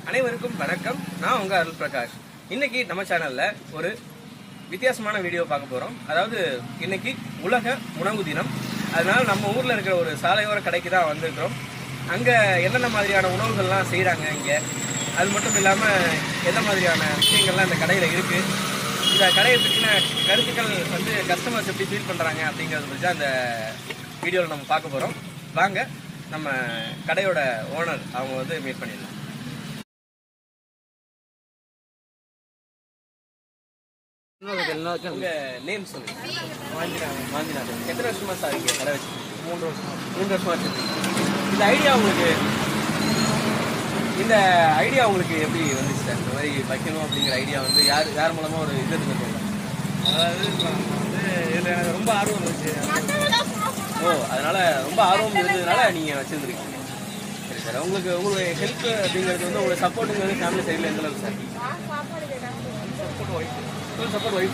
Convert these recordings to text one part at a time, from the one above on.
அனைவருக்கும் வணக்கம் நான் உங்க அருள் பிரகாஷ் இன்னைக்கு நம்ம சேனல்ல ஒரு வித்தியாசமான வீடியோ பார்க்க போறோம் அதாவது இன்னைக்கு உலக உணவு தினம் அதனால நம்ம ஊர்ல இருக்கிற ஒரு சாலையோர கடைக்கு தான் வந்திருக்கிறோம் அங்க என்னென்ன மாதிரியான உணவுகள்லாம் செய்றாங்க இங்க அது மட்டும் இல்லாம எந்த மாதிரியான விஷயங்கள்லாம் இந்த கடையில இருக்கு இந்த கடையை பற்றின கருத்துக்கள் வந்து கஸ்டமர்ஸ் எப்படி ஃபீல் பண்றாங்க அப்படிங்கறத பற்றி தான் அந்த வீடியோவில் நம்ம பார்க்க போறோம் வாங்க நம்ம கடையோட ஓனர் அவங்க வந்து மீட் பண்ணிடலாம் உங்க நேம் சொல்லுங்க வாஞ்சிநாதன் வாஞ்சிநாதன் எத்தனை வருஷமா சார் இங்க கடை வச்சு மூன்று வருஷமா மூன்று வருஷமா வச்சிருக்கீங்க இந்த ஐடியா உங்களுக்கு இந்த ஐடியா உங்களுக்கு எப்படி வந்துச்சு சார் இந்த மாதிரி வைக்கணும் அப்படிங்கிற ஐடியா வந்து யார் யார் மூலமா ஒரு இது இருந்தது அதாவது நம்ம வந்து இதில் எனக்கு ரொம்ப ஆர்வம் இருந்துச்சு ஓ அதனால ரொம்ப ஆர்வம் இருந்ததுனால நீங்க வச்சிருந்துருக்கீங்க சரி சார் உங்களுக்கு உங்களுடைய ஹெல்ப் அப்படிங்கிறது வந்து உங்களுடைய சப்போர்ட்டுங்கிறது ஃபேமிலி சைடில் எந்த அளவுக்கு sir support wife full support wife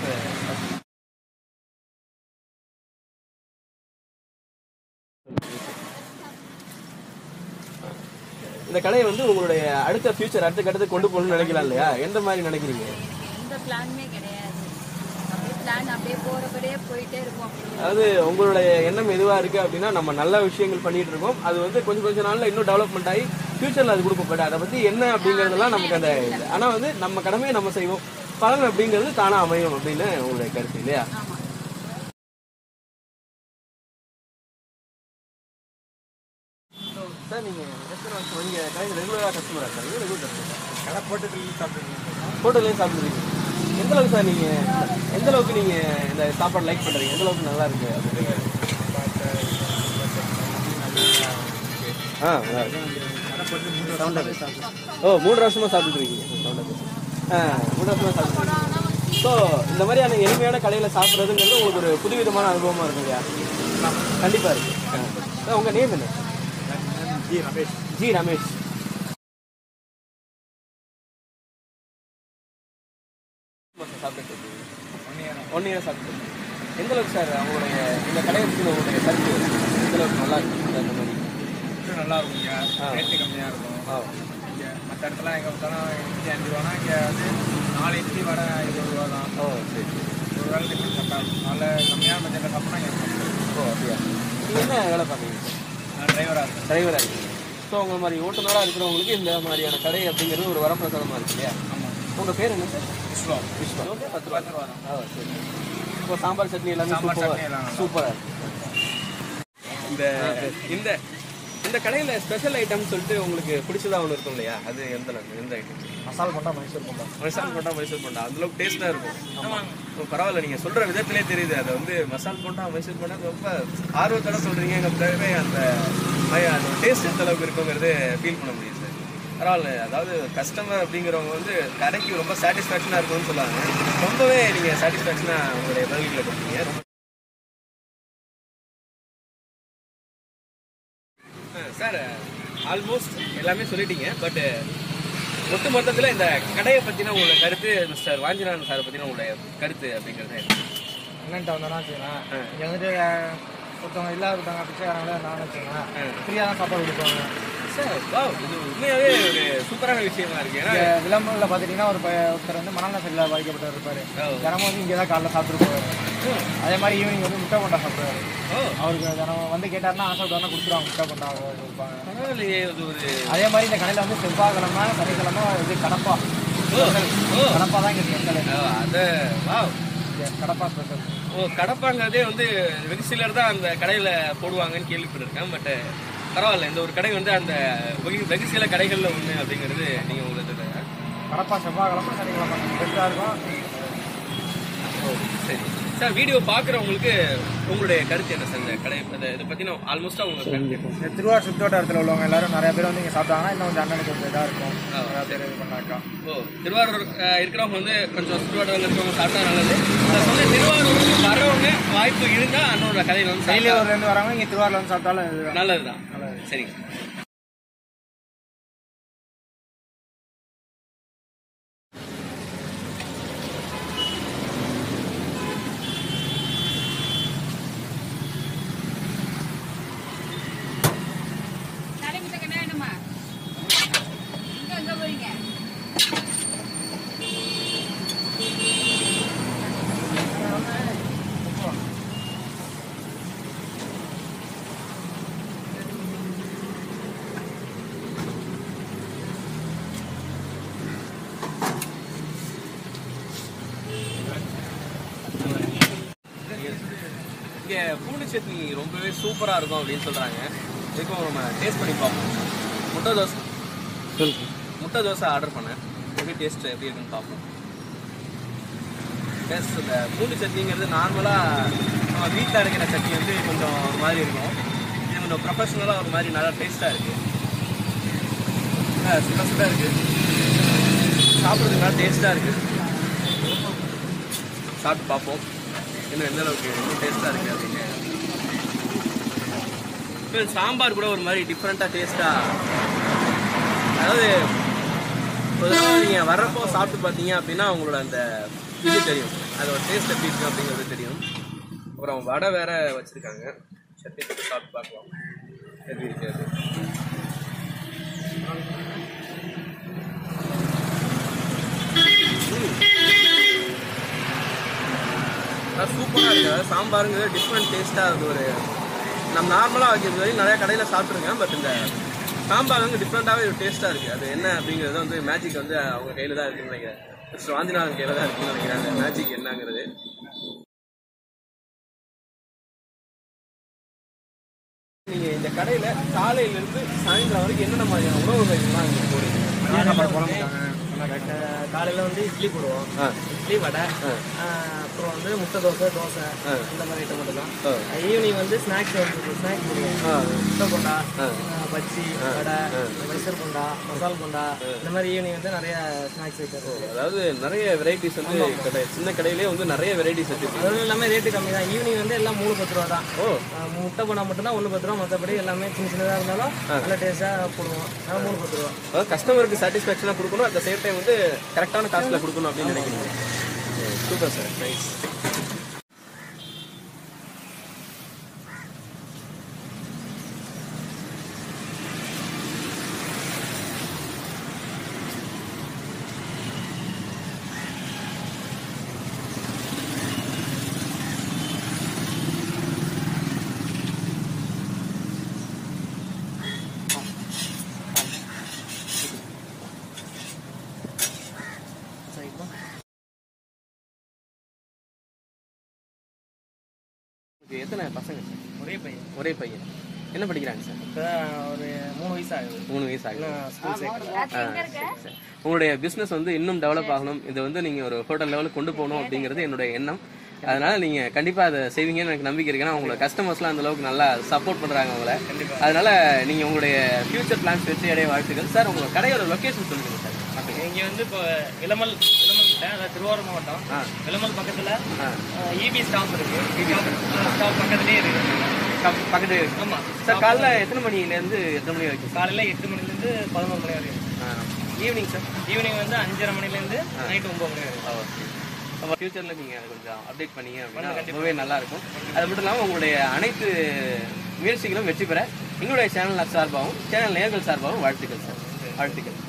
இந்த கடையை வந்து உங்களுடைய அடுத்த ஃபியூச்சர் அடுத்த கட்டத்துக்கு கொண்டு போகணும்னு நினைக்கலாம் இல்லையா எந்த மாதிரி நினைக்கிறீங்க எந்த பிளானுமே கிடையாது அப்படியே பிளான் அப்படியே போறபடியே போயிட்டே இருப்போம் அதாவது உங்களுடைய எண்ணம் எதுவா இருக்கு அப்படின்னா நம்ம நல்ல விஷயங்கள் பண்ணிட்டு இருக்கோம் அது வந்து கொஞ்சம் கொஞ்ச நாள்ல இன்னும் டெவலப்மெண்ட் ஆகி ஃபியூச்சர்ல அது கொடுக்கப்படும் அதை பத்தி என்ன அப்படிங்கறதெல்லாம் நமக்கு அந்த இல்லை. ஆனா வந்து நம்ம கடமையை நம்ம செய்வோம் பலன் அப்படிங்கிறது தானா அமையும் அப்படின்னு உங்களுடைய கருத்து இல்லையா ஆமா சார் நீங்க ரெஸ்டாரண்ட் நீங்க கடையில் ரெகுலரா கஸ்டமரா சார் ரெகுலர் கஸ்டமர் கடை போட்டு சாப்பிட்டுருக்கீங்க ஹோட்டல்லையும் சாப்பிடுறீங்க எந்த அளவுக்கு சார் நீங்க எந்த அளவுக்கு நீங்க இந்த சாப்பாடு லைக் பண்றீங்க எந்த அளவுக்கு நல்லா இருக்கு அப்படிங்கிறது ஆ நல்லா இருக்கு கடை போட்டு மூணு வருஷம் சாப்பிட்டு ஓ மூணு வருஷமா சாப்பிட்டு இருக்கீங்க ஆ மூணு வருஷமா சாப்பிட்டு ஸோ இந்த மாதிரியான எளிமையான கடையில் சாப்பிட்றதுங்கிறது உங்களுக்கு ஒரு புதுவிதமான அனுபவமா இருக்கும் இல்லையா கண்டிப்பா இருக்கு ஆ. உங்க நேம் என்ன ஜி ரமேஷ் ஜி ரமேஷ் சாப்பிட்டு இருக்கீங்க ஒன் இயர் ஒன் இயர் சாப்பிட்டு எந்த அளவுக்கு சார் அவங்களுடைய இந்த கடையை பற்றி உங்களுடைய கருத்து எந்த அளவுக்கு நல்லா இருக்கு அந்த மாதிரி ஃபுட்டு நல்லா இருக்கும் இங்கே ஆ. ரேட்டு கம்மியாக இருக்கும் ஆ இங்கே மற்ற இடத்துல எங்கே பார்த்தாலும் இட்லி அஞ்சு ரூபானா இங்கே வந்து நாலு இட்லி வடை இருபது ரூபா தான் ஓ சரி சரி. ஒரு வேலை டிஃபன் சாப்பிட்டா நல்ல கம்மியான பட்ஜெட்டில் சாப்பிட்னா இங்கே ஓ அப்படியா நீங்கள் என்ன வேலை பார்க்குறீங்க சார் நான் டிரைவராக இருக்கேன் டிரைவராக இருக்கீங்க ஸோ உங்கள் மாதிரி ஓட்டுநராக இருக்கிறவங்களுக்கு இந்த மாதிரியான கடை அப்படிங்கிறது ஒரு வரப்பிரசாதமாக இருக்கு இல்லையா ஆமாம் உங்கள் பேர் என்ன சார் விஸ்வா விஸ்வா ஓகே பத்து ரூபா பத்து ரூபா தான் ஆ சரி இப்போ சாம்பார் சட்னி எல்லாமே சாம்பார் சூப்பராக சட்னி எல்லாம் நல்லா சூப்பராக இருக்கு இந்த இந்த இந்த கடையில் ஸ்பெஷல் ஐட்டம் சொல்லிட்டு உங்களுக்கு பிடிச்சதா ஒன்று இருக்கும் இல்லையா அது எந்த அளவுக்கு எந்த ஐட்டம் மசால் போண்டா மைசூர் போண்டா மசால் போண்டா மைசூர் போண்டா அந்த அளவுக்கு டேஸ்ட்டாக இருக்கும் ஓ, பரவாயில்ல நீங்கள் சொல்கிற விதத்திலே தெரியுது அது வந்து மசால் போண்டா மைசூர் போண்டா ரொம்ப ஆர்வத்தோட சொல்கிறீங்கிறதுக்காகவே அந்த மாதிரி அந்த டேஸ்ட் எந்த அளவுக்கு இருக்குங்கிறது ஃபீல் பண்ண முடியுது சார் பரவாயில்ல அதாவது கஸ்டமர் அப்படிங்கிறவங்க வந்து கடைக்கு ரொம்ப சாட்டிஸ்ஃபேக்ஷனாக இருக்கும்னு சொல்லுவாங்க ரொம்பவே நீங்கள் சாட்டிஸ்ஃபேக்ஷனாக உங்களுடைய பதில்களை கொடுத்தீங்க ரொம்ப சார் ஆல்மோஸ்ட் எல்லாமே சொல்லிட்டீங்க பட் ஒட்டு மொத்தத்தில் இந்த கடையை பற்றின உங்களோட கருத்து மிஸ்டர் வாஞ்சிநாதன் சாரை பற்றின உங்களுடைய கருத்து அப்படிங்கிறது என்ன? அண்ணன்ட்ட வந்தோன்னா வச்சுக்கலாம் ஆ. இங்கே வந்துட்டு அஹ், ஒருத்தவங்க இல்லாதவங்க பிச்சைக்காரங்களே நான் வச்சுக்கலாம் ஆ. ஃப்ரீயாக தான் சாப்பாடு கொடுப்பாங்க சார் wow, இது உண்மையாகவே ஒரு சூப்பரான விஷயமா இருக்கு ஏன்னா இங்கே விளம்பரத்தில் பார்த்துட்டிங்கன்னா ஒரு பைய- ஒருத்தர் வந்து மனநல சரியில்லாத பாதிக்கப்பட்டவர் இருப்பார் ஓ. தினமும் வந்து இங்கே தான் காலைல சாப்பிட்டு போவார் அதே மாதிரி ஈவினிங் வந்து முட்டை போண்டா சாப்பிடுவாரு ஓ அவருக்கு தினம் வந்து கேட்டாருன்னா ஆசைப்பட்டாருன்னா கொடுத்துருவாங்க முட்டை போண்டா கொடுப்பாங்க பரவாயில்லையே இது ஒரு அதே மாதிரி இந்த கடையில் வந்து செவ்வாய்க்கிழமை சனிக்கிழமை இது கடப்பா ஓ ஓ கடப்பா தான் இங்கே ஸ்பெஷல் ஓ, அது வாவ் கடப்பா ஸ்பெஷல் ஓ கடப்பாங்கிறதே வந்து வெகு சிலர் தான் அந்த கடையில் போடுவாங்கன்னு கேள்விப்பட்டிருக்கேன் பட் பரவாயில்ல இந்த ஒரு கடை வந்து அந்த வெகு வெகு சில கடைகளில் ஒன்று அப்படிங்கிறது நீங்கள் உங்களுக்கு கடப்பா செவ்வாய்க்கிழமை சனிக்கிழமை பெஸ்ட்டாக இருக்கும் ஓ சரி சார் வீடியோ பார்க்குறவங்களுக்கு உங்களுடைய கருத்து என்ன சார் இந்த கடை இதை இதை பற்றின ஆல்மோஸ்ட்டாக உங்களுக்கு கருத்து இந்த திருவாரூர் சுத்தோட்டத்தில் உள்ளவங்க எல்லாரும் நிறைய பேர் வந்து இங்கே சாப்பிட்டாங்கன்னா இன்னும் கொஞ்சம் அண்ணனுக்கு கொஞ்சம் இதாக இருக்கும் ஆ. நிறைய பேர் இது பண்ணாக்கா ஓ திருவாரூர் அஹ், இருக்கிறவங்க வந்து கொஞ்சம் சுற்றுவட்டத்தில் இருக்கிறவங்க சாப்பிட்டா நல்லது நான் சொன்ன திருவாரூர் வரவங்க வாய்ப்பு இருந்தால் அண்ணனோட கடையில் வந்து சாப்பிட்டா டெய்லியூர்லேருந்து வரவங்க இங்கே திருவாரூர் வந்து சாப்பிட்டாலும் இதுதான் நல்லதுதான் சரிங்க நடைமுறை என்ன வேணுமா இங்க எங்க போறீங்க இங்கே பூண்டு சட்னி ரொம்பவே சூப்பராக இருக்கும் அப்படின்னு சொல்கிறாங்க இதுக்கும் நம்ம டேஸ்ட் பண்ணி பார்ப்போம் முட்டை தோசை முட்டை தோசை ஆர்டர் பண்ணேன் எப்படி டேஸ்ட் எப்படி இருக்குன்னு பார்ப்போம் ப்ளஸ் இந்த பூண்டு சட்னிங்கிறது நார்மலாக நம்ம வீட்டில் அரைக்கிற சட்னி வந்து கொஞ்சம் ஒரு மாதிரி இருக்கும் இது கொஞ்சம் ப்ரொஃபஷ்னலாக ஒரு மாதிரி நல்லா டேஸ்ட்டாக இருக்குது சுட சுட இருக்குது சாப்பிட்றதுக்கு நல்லா டேஸ்ட்டாக இருக்குது சாப்பிட்டு பார்ப்போம் இன்னும் எந்த அளவுக்கு இன்னும் டேஸ்ட்டாக இருக்குது அப்படின்னு இப்போ சாம்பார் கூட ஒரு மாதிரி டிஃப்ரெண்ட்டாக டேஸ்ட்டாக அதாவது ஒரு தடவை நீங்கள் வர்றப்போ சாப்பிட்டு பார்த்தீங்க அப்படின்னா உங்களோட அந்த இது தெரியும் அதோட டேஸ்ட் எப்படி இருக்கு அப்படிங்கிறது தெரியும் அப்புறம் வடை வேற வச்சுருக்காங்க சட்னி போட்டு சாப்பிட்டு பார்க்கலாம் எப்படி இருக்கு அது சூப்பராக இருக்குது அதாவது சாம்பாருங்கிறது டிஃப்ரெண்ட் டேஸ்ட்டாக இருக்குது ஒரு நம்ம நார்மலாக வைக்கிறது வரைக்கும் நிறைய கடையில் சாப்பிட்ருக்கேன் பட் இந்த சாம்பார் வந்து டிஃப்ரெண்ட்டாகவே ஒரு டேஸ்ட்டாக இருக்குது அது என்ன அப்படிங்கிறது வந்து மேஜிக் வந்து அவங்க கையில் தான் இருக்குன்னு நினைக்கிறேன் மிஸ்டர் வாந்திநாதன் கையில் தான் இருக்குன்னு நினைக்கிறேன் அந்த மேஜிக் என்னங்கிறது நீங்கள் இந்த கடையில் காலையிலேருந்து சாயந்தரம் வரைக்கும் என்னென்ன மாதிரியான உணவு வகைகள்லாம் இங்கே போடுறீங்க காலையில் வந்து இட்லி போடுவோம் ஆ இட்லி வடை ஆ. ஆஹ் அப்புறம் வந்து முட்டை தோசை தோசை ஆ. இந்த மாதிரி ஐட்டம் மட்டும் தான் ஆ. ஈவினிங் வந்து ஸ்நாக்ஸ் வந்து ஸ்நாக்ஸ் போடுவோம் ஆ முட்டை போண்டா ஆ. ஆஹ் பஜ்ஜி வடை மைசூர் போண்டா மசால் போண்டா இந்த மாதிரி ஈவினிங் வந்து நிறைய ஸ்நாக்ஸ் ஐட்டம் அதாவது நிறைய வெரைட்டிஸ் வந்து கடை சின்ன கடையிலே வந்து நிறைய வெரைட்டிஸ் வச்சிருக்கீங்க அதுவும் எல்லாமே ரேட்டு கம்மி தான் ஈவினிங் வந்து எல்லாம் மூணு பத்து ரூபா தான் ஓ ஆஹ் முட்டை போண்டா மட்டும்தான் ஒன்று பத்து ரூபா மற்றபடி எல்லாமே சின்ன சின்னதாக இருந்தாலும் நல்ல டேஸ்ட்டாக போடுவோம் ஆஹ் மூணு பத்து ரூபா அதாவது கஸ்டமருக்கு சாட்டிஸ்ஃபேக்ஷனாக கொடுக்கணும் அட் சேம் டைம் வந்து கரெக்டான காஸ்ட்டில் கொடுக்கணும் அப்படின்னு நினைக்கிறீங்க சூப்பர் சார் நைஸ் ஓகே எத்தனை பசங்க சார் ஒரே பையன் ஒரே பையன் என்ன படிக்கிறாங்க சார் இப்போ ஒரு மூணு வயசு ஆகுது மூணு வயசு ஆகுது இன்னும் ஸ்கூல் சேர்க்கல ஆ, சரி, சரி. உங்களுடைய பிஸ்னஸ் வந்து இன்னும் டெவலப் ஆகணும் இது வந்து நீங்க ஒரு ஹோட்டல் லெவலுக்கு கொண்டு போகணும் அப்படிங்கிறது என்னுடைய எண்ணம் அதனால நீங்க கண்டிப்பா அதை செய்வீங்கன்னு எனக்கு நம்பிக்கை இருக்கு ஏன்னா உங்களோட கஸ்டமர்ஸ்லாம் அந்த அளவுக்கு நல்லா சப்போர்ட் பண்றாங்க உங்களை அதனால நீங்க உங்களுடைய ஃபியூச்சர் பிளான்ஸ் வெற்றி அடைய வாழ்த்துக்கள் சார் உங்க கடையோட லொகேஷன் சொல்லுங்க சார் இங்கே வந்து இப்போ இளமல் இளமல் கிட்ட, அதாவது திருவாரூர் மாவட்டம் ஆ. இளமல் பக்கத்தில் ஆ. இபி ஸ்டாப் இருக்கு ஸ்டாப் பக்கத்துலேயே இருக்கு க- பக்கத்து ஆமாம் சார் காலைல எத்தனை மணில இருந்து எத்தனை மணி வரைக்கும் சார் காலையில் எட்டு மணிலேருந்து பதினோரு மணி வரைக்கும் ஈவினிங் சார் ஈவினிங் வந்து அஞ்சரை மணிலேருந்து நைட்டு ஒம்பது மணி வரைக்கும் ஓகே அப்போ ஃபியூச்சரில் நீங்கள் கொஞ்சம் அப்டேட் பண்ணீங்க அப்படின்னா ரொம்பவே நல்லா இருக்கும் அது மட்டும் இல்லாமல் உங்களுடைய அனைத்து முயற்சிகளும் வெற்றி பெற எங்களுடைய சேனல் சார்பாகவும் சேனல் நேர்கள் சார்பாகவும் வாழ்த்துக்கள் சார் வாழ்த்துக்கள்